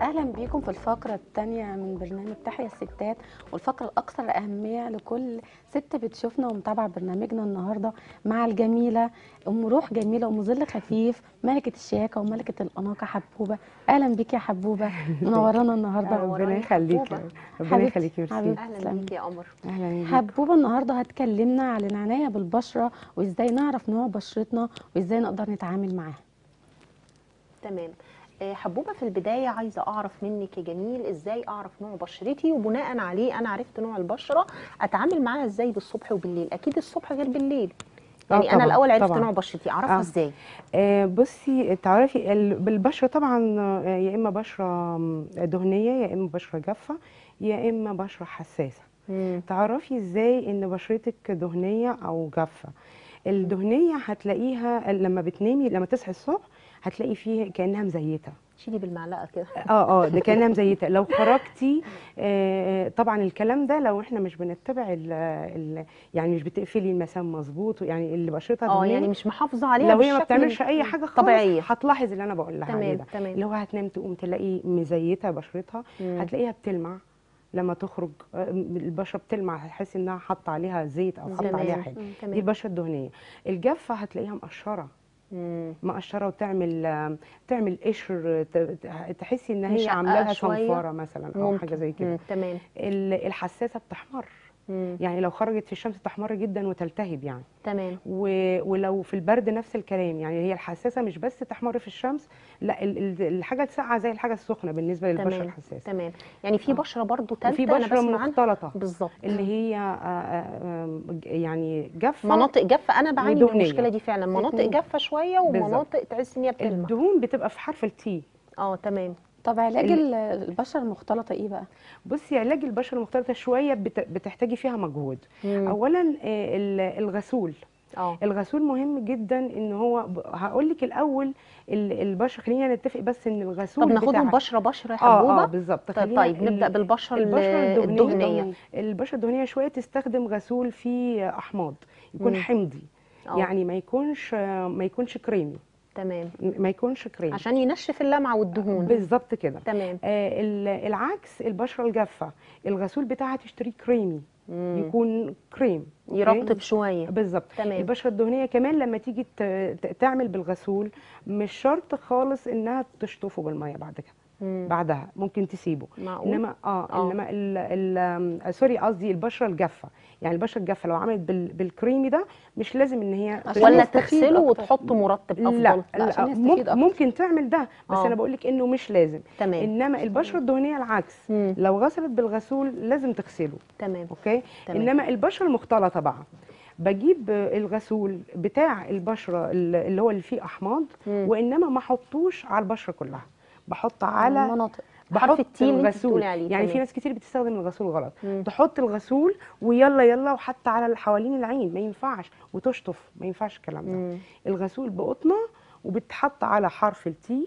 اهلا بيكم في الفقره الثانيه من برنامج تحيا الستات والفقره الاكثر اهميه لكل ست بتشوفنا ومتابعه برنامجنا النهارده مع الجميله ام روح جميله ام ظل خفيف ملكه الشياكه وملكه الاناقه حبوبه اهلا بيك يا حبوبه منورانا النهارده ربنا يخليكي ربنا حبيبتي، يخليكي ميرسي حبيبتي. اهلا تسلمي. بيك يا قمر اهلا بيك حبوبه النهارده هتكلمنا عن العنايه بالبشره وازاي نعرف نوع بشرتنا وازاي نقدر نتعامل معاها تمام آه، حبوبه في البدايه عايزه اعرف منك يا جميل ازاي اعرف نوع بشرتي وبناء عليه انا عرفت نوع البشره اتعامل معاها ازاي بالصبح وبالليل اكيد الصبح غير بالليل آه يعني انا طبعاً، الاول عرفت طبعاً. نوع بشرتي اعرفها آه. ازاي آه بصي تعرفي ال- بالبشره طبعا آه، يا اما بشره م، دهنيه يا اما بشره جافه يا اما بشره حساسه مم. تعرفي ازاي ان بشرتك دهنيه او جافه الدهنيه هتلاقيها لما بتنامي لما تصحي الصبح هتلاقي فيه كانها مزيته شيلي بالمعلقه كده اه اه ده كانها مزيته لو خرجتي آه طبعا الكلام ده لو احنا مش بنتبع ال ال يعني مش بتقفلي المسام مظبوط يعني اللي بشرتها اه دهنية يعني مش محافظه عليها لو هي ما بالشكل بتعملش اي حاجه خالص طبيعيه هتلاحظ اللي انا بقول لها عليه تمام ده تمام اللي هو هتنام تقوم تلاقي مزيته بشرتها مم. هتلاقيها بتلمع لما تخرج آه، البشره بتلمع هتحس انها حاطه عليها زيت او حاطه عليها تمام حاجه دي تمام البشره الدهنيه الجافه هتلاقيها مقشره مم. مقشره وتعمل آه، تعمل قشر ت- ت- تحسي ان هي مشققة عامله لها شوية. صنفاره مثلا او ممكن. حاجه زي كده مم. تمام ال- الحساسه بتحمر مم. يعني لو خرجت في الشمس تحمر جدا وتلتهب يعني تمام و... ولو في البرد نفس الكلام يعني هي الحساسه مش بس تحمر في الشمس لا ال... ال- الحاجه الساقعه زي الحاجه السخنه بالنسبه للبشره تمام الحساسه تمام يعني في آه. بشره برضو وفي ثالثه انا بشره بسمع عنها مختلطه بالظبط اللي هي آه، آه، آم، ج- يعني جافه مناطق جافه انا بعاني من ودهنية. المشكله دي فعلا مناطق الاتنين. جافه شويه ومناطق تحس ان هي بتلمع الدهون بتبقى في حرف التي اه تمام طب علاج ال- ال- البشره المختلطه ايه بقى بصي علاج البشره المختلطه شويه بت... بتحتاجي فيها مجهود مم. اولا آه، ال- الغسول اه الغسول مهم جدا ان هو هقول لك الاول ال- البشره خلينا نتفق بس ان الغسول طب ناخدهم بتاع- بشره بشره يا اه اه حبوبه بالظبط طيب, خلينا طيب ال- نبدا بالبشره ال- البشره الدهنيه الدهنيه البشره الدهنيه شويه تستخدم غسول فيه احماض يكون مم. حمضي آه، يعني ما يكونش ما يكونش كريمي تمام ما يكونش كريمي عشان ينشف اللمعه والدهون بالظبط كده تمام آه ال- العكس البشره الجافه الغسول بتاعها تشتريه كريمي مم. يكون كريم أوكي؟ يرطب شويه بالظبط تمام البشره الدهنيه كمان لما تيجي ت- ت- تعمل بالغسول مش شرط خالص انها تشطفه بالميه بعد كده مم. بعدها ممكن تسيبه معقول انما اه, آه. انما ال ال سوري قصدي البشره الجافه يعني البشره الجافه لو عملت بال بالكريمي ده مش لازم ان هي عشان ولا يستفيد تغسله أكتر. وتحط مرطب افضل لا, لا، عشان لا يستفيد ممكن, أكتر. ممكن تعمل ده بس آه. انا بقول لك انه مش لازم تمام انما البشره الدهنيه العكس مم. لو غسلت بالغسول لازم تغسله تمام اوكي تمام. انما البشره المختلطه بقى بجيب الغسول بتاع البشره اللي هو اللي فيه احماض مم. وانما ما احطوش على البشره كلها بحط على المناطق حرف بحط التي اللي انت الغسول بتقولي عليه يعني في تمام. ناس كتير بتستخدم الغسول غلط مم. تحط الغسول ويلا يلا وحتى على اللي حوالين العين ما ينفعش وتشطف ما ينفعش الكلام ده مم. الغسول بقطنه وبتحط على حرف التي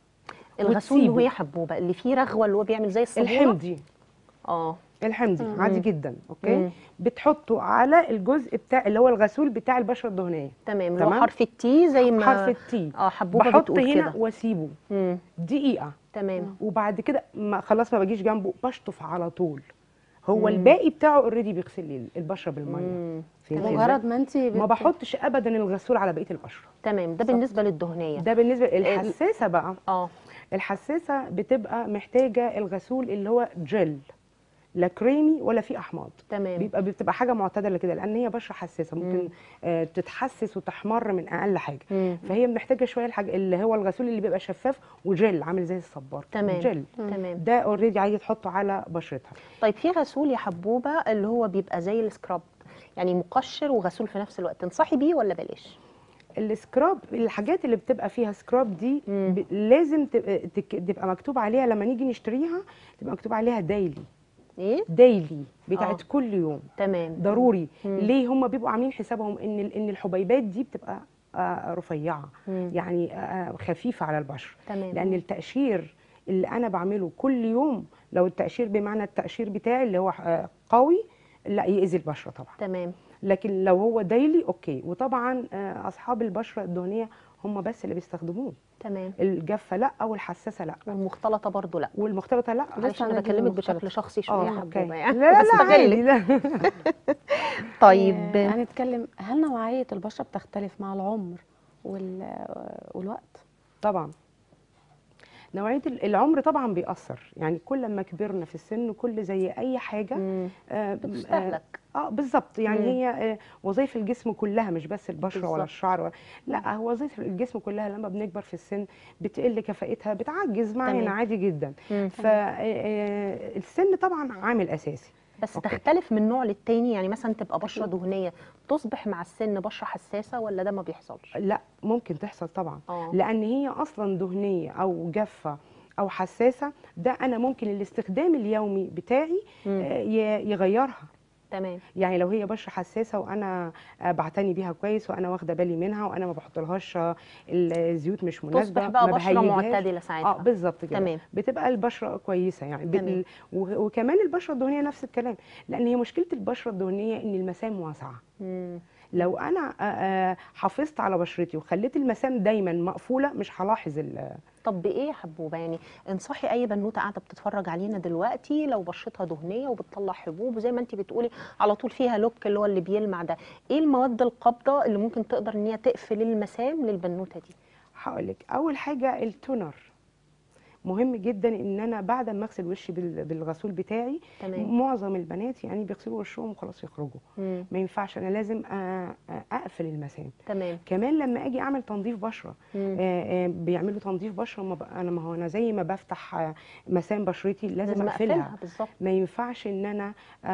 الغسول اللي وتسيبه. هي حبوبه اللي فيه رغوه اللي هو بيعمل زي الصابونه الحمضي اه الحمضي مم. عادي جدا اوكي مم. بتحطه على الجزء بتاع اللي هو الغسول بتاع البشره الدهنيه تمام اللي هو تمام. حرف التي زي ما حرف التي اه حبوبه بحط بتقول هنا كده واسيبه مم. دقيقه تمام وبعد كده ما خلاص ما بجيش جنبه بشطف على طول هو مم. الباقي بتاعه اوريدي بيغسل لي البشره بالميه مم. فهمتي إزاي؟ مجرد ما انت ما بحطش ابدا الغسول على بقيه البشره تمام ده بالنسبه للدهنيه ده بالنسبه الحساسه بقى اه الحساسه بتبقى محتاجه الغسول اللي هو جل لا كريمي ولا فيه احماض تمام بيبقى بتبقى حاجه معتدله كده لان هي بشره حساسه مم. ممكن آه تتحسس وتحمر من اقل حاجه مم. فهي محتاجه شويه الحاجه اللي هو الغسول اللي بيبقى شفاف وجل عامل زي الصبار تمام. جل تمام ده اوريدي عايزه تحطه على بشرتها طيب في غسول يا حبوبه اللي هو بيبقى زي السكراب يعني مقشر وغسول في نفس الوقت تنصحي بيه ولا بلاش السكراب الحاجات اللي بتبقى فيها سكراب دي مم. ب... لازم تبقى, تك- تبقى مكتوب عليها لما نيجي نشتريها تبقى مكتوب عليها دايلي ايه دايلي بتاعت آه. كل يوم تمام ضروري مم. ليه هم بيبقوا عاملين حسابهم ان ال- ان الحبيبات دي بتبقى آه، رفيعه مم. يعني آه، خفيفه على البشره تمام لان التقشير اللي انا بعمله كل يوم لو التقشير بمعنى التقشير بتاعي اللي هو آه، قوي لا يأذي البشره طبعا تمام لكن لو هو دايلي اوكي وطبعا آه، اصحاب البشره الدهنيه هم بس اللي بيستخدموه تمام الجافه لا والحساسه لا والمختلطه برضو لا والمختلطه لا معلش انا هنجيب بكلمك المختلطة. بشكل شخصي شويه يا اه حبوبه اوكي يعني لا لا بستغلك. عادي لا طيب آه، هنتكلم هل نوعيه البشره بتختلف مع العمر وال... والوقت طبعا نوعيه ال- العمر طبعا بيأثر يعني كل ما كبرنا في السن كل زي اي حاجه مم. آه، بتستهلك اه بالظبط يعني مم. هي آه، وظائف الجسم كلها مش بس البشره ولا بالظبط. الشعر ولا لا هو وظائف الجسم كلها لما بنكبر في السن بتقل كفاءتها بتعجز معانا تمام. عادي جدا مم. فالسن طبعا عامل اساسي بس أوكي. تختلف من نوع للتاني يعني مثلا تبقى بشره دهنيه تصبح مع السن بشره حساسه ولا ده ما بيحصلش لا ممكن تحصل طبعا اه لان هي اصلا دهنيه او جافه او حساسه ده انا ممكن الاستخدام اليومي بتاعي مم. آه، ي- يغيرها تمام يعني لو هي بشره حساسه وانا آه، بعتني بيها كويس وانا واخده بالي منها وانا ما بحطلهاش آه، الزيوت مش مناسبه تصبح بقى ما بشره بهيجهاش. معتدله ساعتها اه بالظبط كده تمام. بتبقى البشره كويسه يعني تمام. بال... و- وكمان البشره الدهنيه نفس الكلام لان هي مشكله البشره الدهنيه ان المسام واسعه مم. لو انا آه، آه، حافظت على بشرتي وخليت المسام دايما مقفوله مش هلاحظ ال- طب بايه يا حبوبه يعني انصحي اي بنوته قاعده بتتفرج علينا دلوقتي لو بشرتها دهنيه وبتطلع حبوب وزي ما انت بتقولي على طول فيها لوك اللي هو اللي بيلمع ده ايه المواد القابضه اللي ممكن تقدر ان هي تقفل المسام للبنوته دي هقول لك اول حاجه التونر مهم جدا ان انا بعد ما اغسل وشي بال- بالغسول بتاعي تمام معظم البنات يعني بيغسلوا وشهم وخلاص يخرجوا مم. ما ينفعش انا لازم أ- أ- اقفل المسام تمام كمان لما اجي اعمل تنظيف بشره مم. آه، آه، بيعملوا تنظيف بشره ما بق- انا ما هو انا زي ما بفتح آه، مسام بشرتي لازم, اقفلها بالظبط ما ينفعش ان انا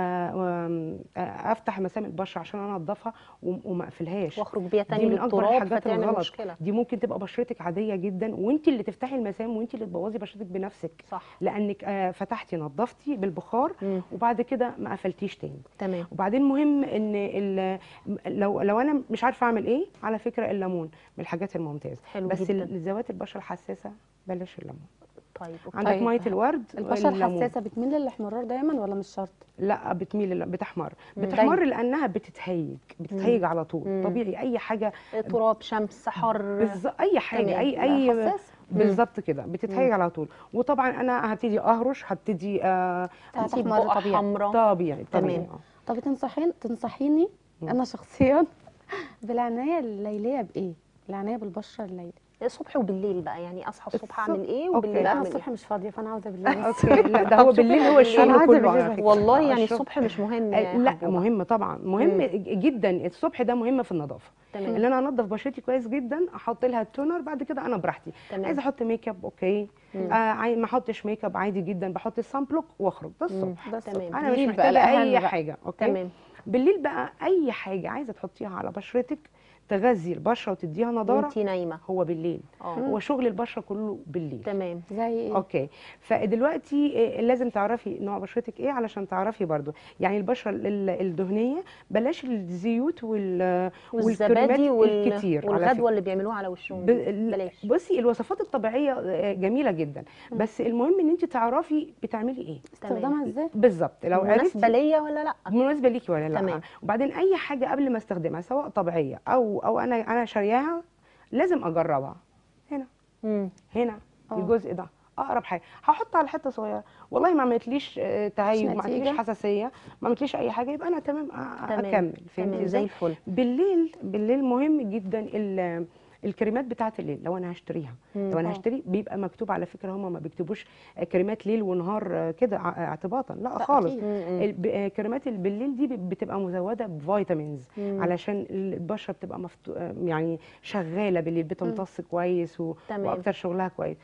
آه، آم، آه، افتح مسام البشره عشان انضفها وم- وما اقفلهاش واخرج بيها تاني دي من اكبر للتراب الحاجات فتعمل الغلط مشكله دي ممكن تبقى بشرتك عاديه جدا وانت اللي تفتحي المسام وانت اللي تبوظي بشرتك بنفسك صح لانك آه، فتحتي نظفتي بالبخار مم. وبعد كده ما قفلتيش تاني تمام وبعدين مهم ان ال- لو لو انا مش عارفه اعمل ايه على فكره الليمون من الحاجات الممتازه حلو بس جدا ال- ذوات البشره الحساسه بلاش الليمون طيب أوكي. عندك طيب. ميه الورد البشره والليمون. الحساسه بتميل للاحمرار دايما ولا مش شرط لا بتميل لا، بتحمر مم. بتحمر لانها بتتهيج بتتهيج على طول مم. طبيعي اي حاجه تراب شمس حر بالظبط اي حاجه تمام. اي اي حساسه بالظبط كده بتتهيج على طول وطبعا انا هبتدي اهرش هبتدي آه هتحمر بقع طبيعي. حمراء طبيعي طبيعي تمام. آه. طب تنصحين تنصحيني مم. انا شخصيا بالعنايه الليليه بايه العنايه بالبشره الليليه الصبح وبالليل بقى يعني اصحى الصبح الصبح. اعمل ايه أوكي. وبالليل لا انا اعمل الصبح ايه مش فاضيه فانا عاوزه بالليل بس اوكي لا ده هو طب شوفي بالليل هو بالليل. الشغل أنا عايزة كله على بالليل فكره والله آه، يعني الشغل- الصبح مش مهم آه، يا لا حبوبة. مهم طبعا مهم جدا الصبح ده مهم في النظافه تمام ان انا انضف بشرتي كويس جدا احط لها التونر بعد كده انا براحتي تمام. عايزه احط ميك اب اوكي مم. آه عاي- ما احطش ميك اب عادي جدا بحط الصن بلوك واخرج ده الصبح ده الصبح. تمام. انا مش بالليل بقى محتاجه الأهم اي بقى. حاجه اوكي تمام بالليل بقى اي حاجه عايزه تحطيها على بشرتك تغذي البشره وتديها نضاره وانتي نايمه هو بالليل اه هو شغل البشره كله بالليل تمام زي ايه اوكي فدلوقتي آه، لازم تعرفي نوع بشرتك ايه علشان تعرفي برضو يعني البشره ال- الدهنيه بلاش الزيوت وال والزبادي وال... الكتير على والغدوه اللي بيعملوها على وشهم ب... دي. ال- بلاش بصي الوصفات الطبيعيه آه، جميله جدا بس المهم ان انت تعرفي بتعملي ايه استخدامها ازاي بالظبط لو مناسبه عرفتي ليا ولا لا مناسبه ليكي ولا لا تمام. وبعدين اي حاجه قبل ما استخدمها سواء طبيعيه او او انا انا شارياها لازم اجربها هنا مم. هنا آه. الجزء ده اقرب حاجه هحط على حته صغيره والله ما عملتليش آه، تهيج ما عملتليش نتيجة؟ حساسيه ما عملتليش اي حاجه يبقى انا تمام أ- تمام. اكمل فهمتي تمام زي ازاي الفل بالليل بالليل مهم جدا ال- الكريمات بتاعت الليل لو انا هشتريها مم. لو انا آه. هشتري بيبقى مكتوب على فكره هم ما بيكتبوش كريمات ليل ونهار آه، كده ع- اعتباطا لا لا، خالص أكيد. مم. الب- آه، كريمات اللي بالليل دي بتبقى مزوده بفيتامينز مم. علشان البشره بتبقى مفتو... آه، يعني شغاله بالليل بتمتص كويس و... تمام. واكتر شغلها كويس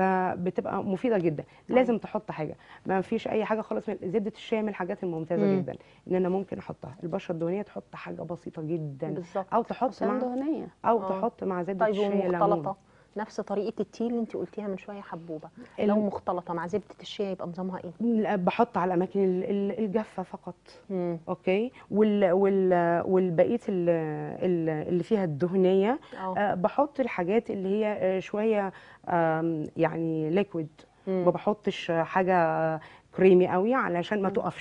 فبتبقى مفيده جدا لازم تحط حاجه ما فيش اي حاجه خالص من زبده الشيا من الحاجات الممتازه مم. جدا ان انا ممكن احطها البشره الدهنيه تحط حاجه بسيطه جدا بالظبط او تحط عشان مع دهنيه او آه. تحط مع زبده طيب الشيا ليمون ومختلطه نفس طريقه التي اللي انت قلتيها من شويه حبوبه ال- لو مختلطه مع زبده الشيا يبقى نظامها ايه لا، بحط على الاماكن ال- ال- الجافه فقط مم. اوكي وال وال والبقيه ال- ال- اللي فيها الدهنيه اه آه، بحط الحاجات اللي هي آه، شويه آم، يعني ليكويد مم. ما بحطش حاجه كريمي قوي علشان ما تقفش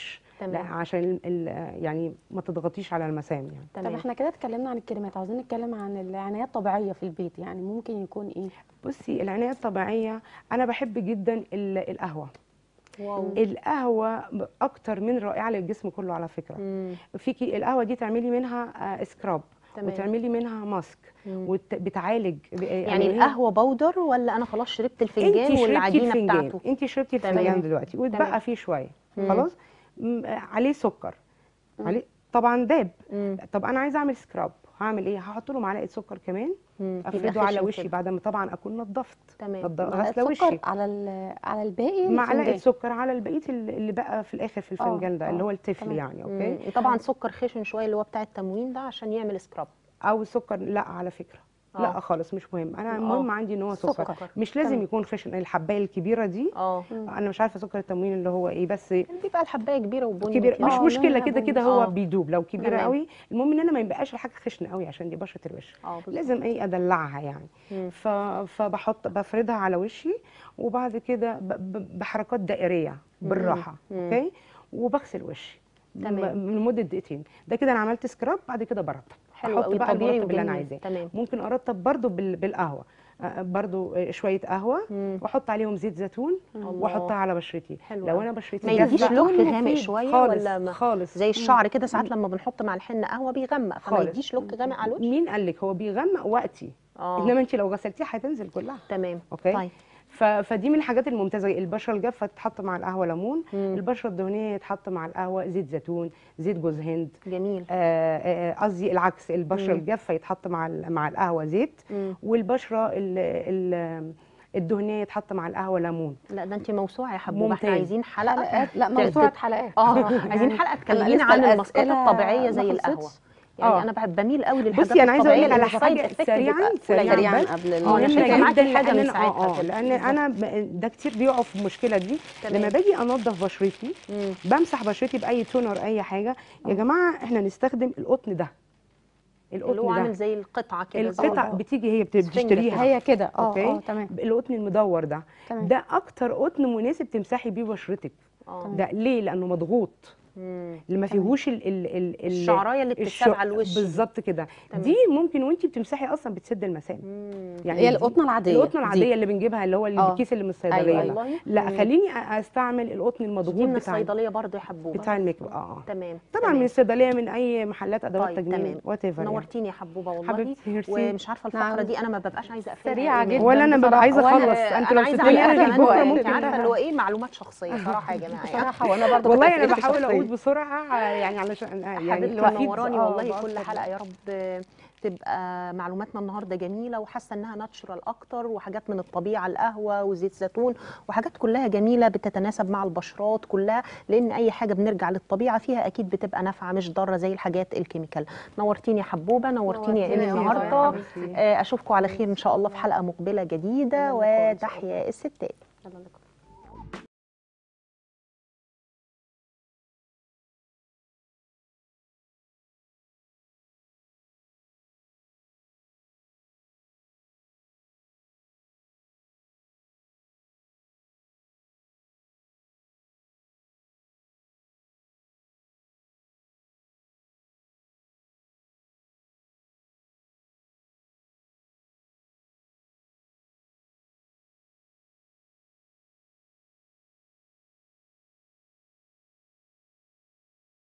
لا تمام عشان ال- ال- يعني ما تضغطيش على المسام يعني طب تمام احنا كده اتكلمنا عن الكريمات عاوزين نتكلم عن العنايه الطبيعيه في البيت يعني ممكن يكون ايه بصي العنايه الطبيعيه انا بحب جدا ال- القهوه واو القهوه اكتر من رائعه للجسم كله على فكره مم. فيكي القهوه دي تعملي منها آه، سكراب تمام. وتعملي منها ماسك مم. وبتعالج يعني القهوه بودر ولا انا خلاص شربت الفنجان انت شربتي والعجينه الفنجان بتاعته انت شربتي تمام. الفنجان دلوقتي تمام. واتبقى فيه شويه مم. خلاص م- آه، عليه سكر عليه طبعا داب مم. طب انا عايزه اعمل سكراب هعمل ايه هحط له معلقه سكر كمان مم. يبقى افرده على خشن وشي كده. بعد ما طبعا اكون نظفت تمام. نض- معلقة غاسله سكر وشي على ال- على الباقي معلقه الفنجان. سكر على البقيه اللي اللي بقى في الاخر في الفنجان ده آه، اللي هو التفل تمام. يعني اوكي مم. طبعا سكر خشن شويه اللي هو بتاع التموين ده عشان يعمل سكراب او سكر لا على فكره آه. لا خالص مش مهم انا آه. المهم عندي ان هو سكر, سكر. مش لازم تمام. يكون خشن الحبايه الكبيره دي اه انا مش عارفه سكر التموين اللي هو ايه بس بيبقى الحبايه كبيره وبني كبير كده. مش آه، مشكله لونها كده بني. كده هو آه. بيدوب لو كبيره تمام. قوي المهم ان انا ما يبقاش الحاجه خشنه قوي عشان دي بشره الوش اه بالظبط. لازم ايه ادلعها يعني مم. ف... فبحط بفردها على وشي وبعد كده ب... ب... بحركات دائريه بالراحه مم. اوكي وبغسل وشي تمام. من مده دقيقتين ده كده انا عملت سكراب بعد كده برطب حلو احط قوي بقى طبيعي المرطب اللي انا وجميل. عايزاه تمام ممكن ارطب برضو بال... بالقهوه آه، برضو آه، شويه قهوه مم. واحط عليهم زيت زيتون الله. واحطها على بشرتي حلو لو أوي. انا بشرتي ما جافة- يديش لوك مفيد. غامق شويه خالص ولا ما خالص زي الشعر كده ساعات لما بنحط مع الحنه قهوه بيغمق فما خالص. يديش لوك غامق على الوش مين قال لك هو بيغمق وقتي اه انما انت لو غسلتيها هتنزل كلها تمام اوكي طيب ف... فدي من الحاجات الممتازه البشره الجافه تتحط مع القهوه ليمون مم. البشره الدهنيه يتحط مع القهوه زيت زيتون زيت جوز هند جميل آه، آه، قصدي العكس البشره مم. الجافه يتحط مع ال- مع القهوه زيت مم. والبشره ال... ال... الدهنيه يتحط مع القهوه ليمون لا ده انت موسوعه يا حبوبه احنا ممتاز. عايزين حلقه حلقات لا ت- موسوعه ت- حلقات اه عايزين يعني حلقه أنا تكلمينا لسه عن الماسكات الأسئلة الطبيعيه زي ما القهوه خلصتش. يعني آه. انا بحب بميل قوي للحاجات بصي انا عايزه اقول لك الطبيعية على اللي حاجه السايد effect سريعا بتبقى سريعا قليلة. سريعا بس قبل ال- آه، أنا مهمة شايفة معاكي جدا حاجة من لأن- ساعتها اه اه كده. لان انا ب- ده كتير بيقعوا في المشكله دي تمام. لما باجي انضف بشرتي مم. بمسح بشرتي باي تونر اي حاجه يا جماعه احنا نستخدم القطن ده اللي هو القطن عامل ده زي القطعه كده زي القطع ال- بتيجي هي بت- سفنجة بتشتريها هي كده اه أوكي. اه تمام القطن المدور ده تمام ده اكتر قطن مناسب تمسحي بيه بشرتك اه ده ليه لانه مضغوط مم. اللي ما تمام. فيهوش ال ال ال ال- الشعرايه اللي بتتساب الشع- على الوش دي. بالظبط كده تمام. دي ممكن وانت بتمسحي اصلا بتسد المسام مم. يعني هي دي- القطنه العاديه القطن دي. العاديه اللي بنجيبها اللي هو اللي آه. بالكيس اللي من الصيدليه أيوة، ده. والله لا مم. خليني أ- استعمل القطن دي المضغوط من بتاع الصيدليه برضه يا حبوبه بتاع الميك اب اه آه. تمام طبعا تمام. من الصيدليه من اي محلات ادوات طيب تجميل تمام وات ايفر يعني. نورتيني يا حبوبه والله حبيبتي ميرسي ومش عارفه الفقره نعم. دي انا ما ببقاش عايزه اقفلها سريعه إيه. جدا ولا انا ببقى بصراحة. عايزه وأنا- اخلص انت انا لو عايزه سبتوني اعرف انا بكره انت ممكن عارفه اللي هو ايه معلومات شخصيه صراحه يا جماعه يعني. بصراحه وانا برضه والله كنت انا أسئلتي بحاول شخصية. اقول بسرعه يعني علشان يعني حبيبتي تفيد- منوراني آه، والله بأكتر كل حلقه يا رب تبقى معلوماتنا النهارده جميله وحاسه انها ناتشورال اكتر وحاجات من الطبيعه القهوه وزيت زيتون وحاجات كلها جميله بتتناسب مع البشرات كلها لان اي حاجه بنرجع للطبيعه فيها اكيد بتبقى نافعه مش ضاره زي الحاجات الكيميكال نورتيني يا حبوبه نورتيني يا نورتيني ايمي يا النهارده زهرة يا حبيبتي. آه، اشوفكم على خير ان شاء الله في حلقه مقبله جديده الله يكون في وتحيا الستات يلا لكم.